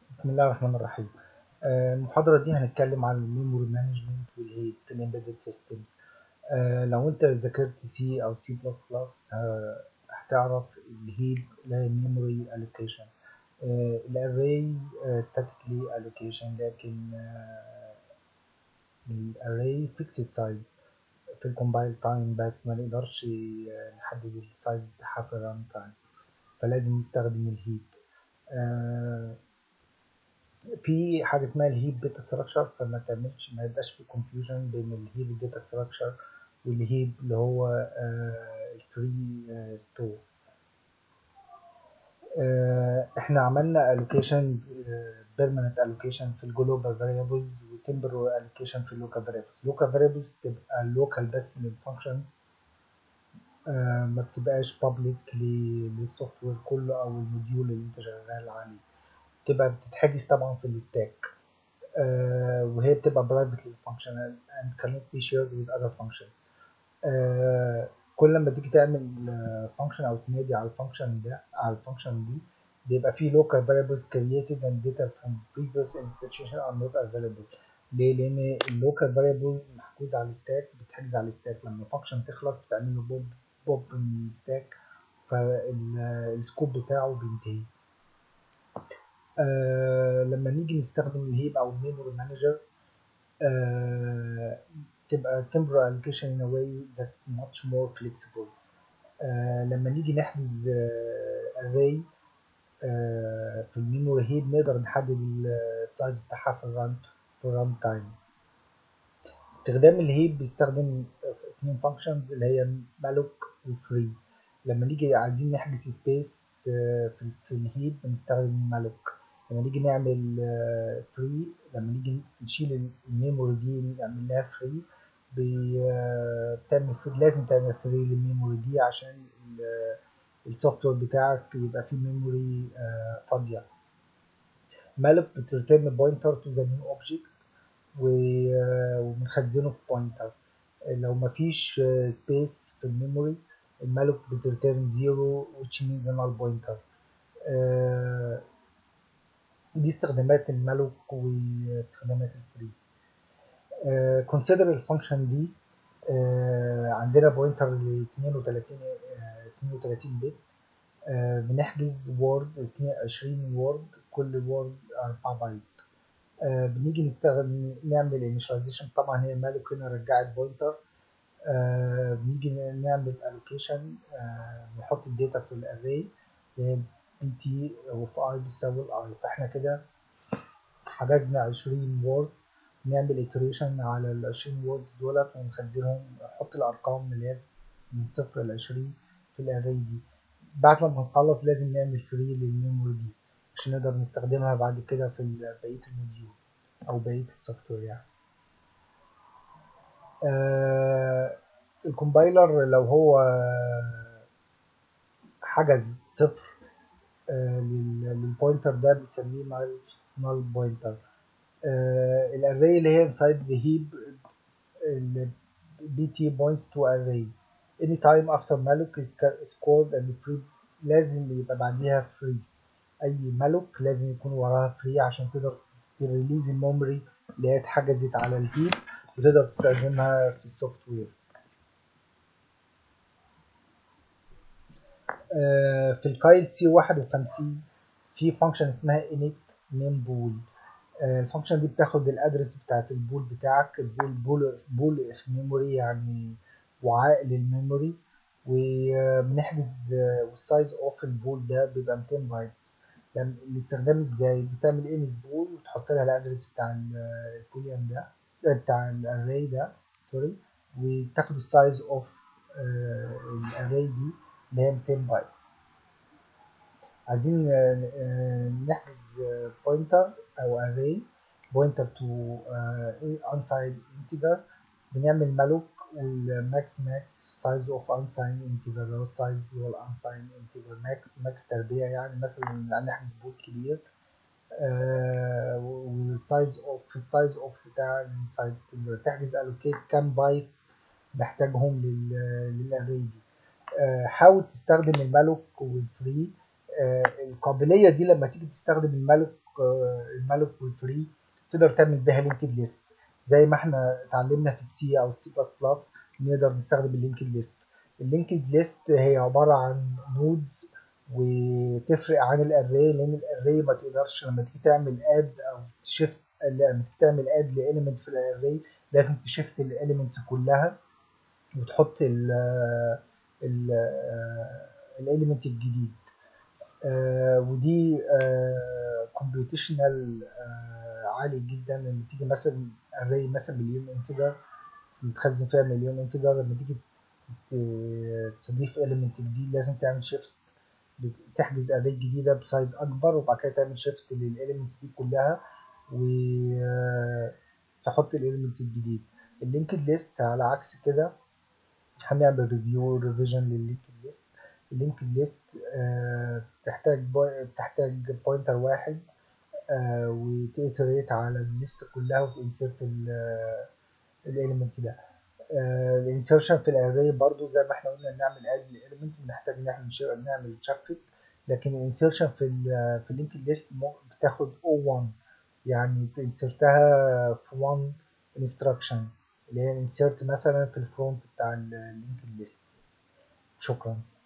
بسم الله الرحمن الرحيم آه، المحاضرة دي هنتكلم عن الميموري مانجمنت والهيب في الامبيدد سيستمز لو انت ذاكرت سي او سي بلس بلس هتعرف الهيب اللي هي ميموري الوكيشن الاري ستاتيكلي الوكيشن لكن الاري فيكسد سايز في الكومبايل تايم بس ما نقدرش نحدد السايز بتاعها في الران تايم فلازم نستخدم الهيب آه، في حاجه اسمها الهيب داتا ستراكشر فما تعملش ما يبقاش في كونفيوجن بين الهيب داتا ستراكشر والهيب اللي هو الفري ستور احنا عملنا allocation permanent allocation في الجلوبال variables وtemporal allocation في اللوكال variables اللوكال variables تبقى local بس للفانكشنز ما بتبقاش public للسوفت وير كله او الموديول اللي انت شغال عليه بتبقى بتتحجز طبعا في الستاك آه وهي بتبقى برايفت للفانكشن and cannot be shared with other functions آه كل لما تيجي تعمل فانكشن او تنادي على الفانكشن ده على الفانكشن دي بيبقى فيه local variables created and data from previous instantiation are not available ليه؟ لأن اللوكال variable محجوز على الستاك بتحجز على الستاك لما الفانكشن تخلص بتعمل له بوب بوب من الستاك فالسكوب بتاعه بينتهي آه لما نيجي نستخدم الهيب او الميموري مانجر آه تبقى temporal allocation in a way that's much more flexible آه لما نيجي نحجز آه array آه في الميموري هيب نقدر نحدد السايز بتاعها في الران في الران تايم استخدام الهيب بيستخدم اتنين فانكشنز اللي هي malloc وفري لما نيجي عايزين نحجز سبيس في, في الهيب بنستخدم malloc لما نيجي نعمل فري لما نيجي نشيل الميموري دي نعمل لها فري بتعمل فري لازم تعمل فري للميموري دي عشان السوفت وير بتاعك يبقى فيه ميموري فاضيه مالك بترترن بوينتر تو ذا نيو اوبجكت وبنخزنه في بوينتر لو مفيش سبيس في الميموري المالك بترترن زيرو which means null pointer دي استخدامات المالوك واستخدامات الفري آه consider الفانكشن دي آه عندنا بوينتر ل 32 آه 32 بت آه بنحجز وورد 20 وورد كل وورد 4 بايت آه بنيجي نستخدم نعمل initialization طبعا هي مالوك هنا رجعت بوينتر آه بنيجي نعمل allocation آه نحط الداتا في الاري بي تي وفي اي بيساوي الاي فاحنا كده حجزنا 20 ووردز نعمل iteration على ال 20 ووردز دولت ونخزنهم نحط الارقام اللي هي من صفر ل 20 في الاري دي بعد لما نخلص لازم نعمل فري للميموري دي عشان نقدر نستخدمها بعد كده في بقيه الموديول او بقيه السوفت وير يعني آه الكومبايلر لو هو حجز صفر للبوينتر ده بنسميه نال نال بوينتر الاري اللي هي انسايد ذا هيب بي تي بوينتس تو اري any time after malloc is, is called and free لازم يبقى بعديها فري اي malloc لازم يكون وراها فري عشان تقدر تريليز الميموري اللي هي اتحجزت على الهيب وتقدر تستخدمها في السوفت وير في الكايل سي 51 في فانكشن اسمها init name bool الفانكشن دي بتاخد الادرس بتاعت البول بتاعك البول بول بول في ميموري يعني وعاء للميموري وبنحجز والسايز اوف البول ده بيبقى 200 بايتس يعني الاستخدام ازاي بتعمل init بول وتحط لها الادرس بتاع البوليان ده بتاع الاري ده سوري وتاخد السايز اوف الاري دي اللي هي 200 بايتس عايزين نحجز بوينتر او array pointer to unsigned integer بنعمل malloc والmax max size of unsigned integer اللي هو السايز اللي هو unsigned integer max max تربيع يعني مثلا نحجز بول كبير والسايز اوف السايز اوف بتاع الانسايد تحجز allocate كام بايتس محتاجهم للاري دي حاول تستخدم المالوك والفري القابليه دي لما تيجي تستخدم المالوك المالوك والفري تقدر تعمل بيها لينكد ليست زي ما احنا اتعلمنا في السي او السي بلس بلس نقدر نستخدم اللينكد ليست اللينكد ليست هي عباره عن نودز وتفرق عن الاري لان الاري ما تقدرش لما تيجي تعمل اد او تشيفت لما تيجي تعمل اد لاليمنت في الاري لازم تشيفت الاليمنت كلها وتحط ال ال الاليمنت الجديد آه ودي كومبيوتيشنال آه عالي جدا لما تيجي مثلا اري مثلا مليون انتجر متخزن فيها مليون انتجر لما تيجي تضيف اليمنت جديد لازم تعمل شيفت تحجز اري جديده بسايز اكبر وبعد كده تعمل شيفت للاليمنتس دي كلها وتحط الاليمنت الجديد اللينكد ليست على عكس كده هنعمل ريفيو ريفيجن لللينكد ليست اللينكد ليست بتحتاج بتحتاج بوينتر واحد آه وتيتريت على الليست كلها وتنسرت الاليمنت ده آه الانسرشن في الاري برضو زي ما احنا قلنا نعمل اد للاليمنت بنحتاج نعمل نعمل شفت لكن الانسرشن في ال في اللينكد ليست بتاخد O1 يعني تنسرتها في 1 انستراكشن اللي هي انسرت مثلا في الفرونت بتاع اللينكد ليست شكرا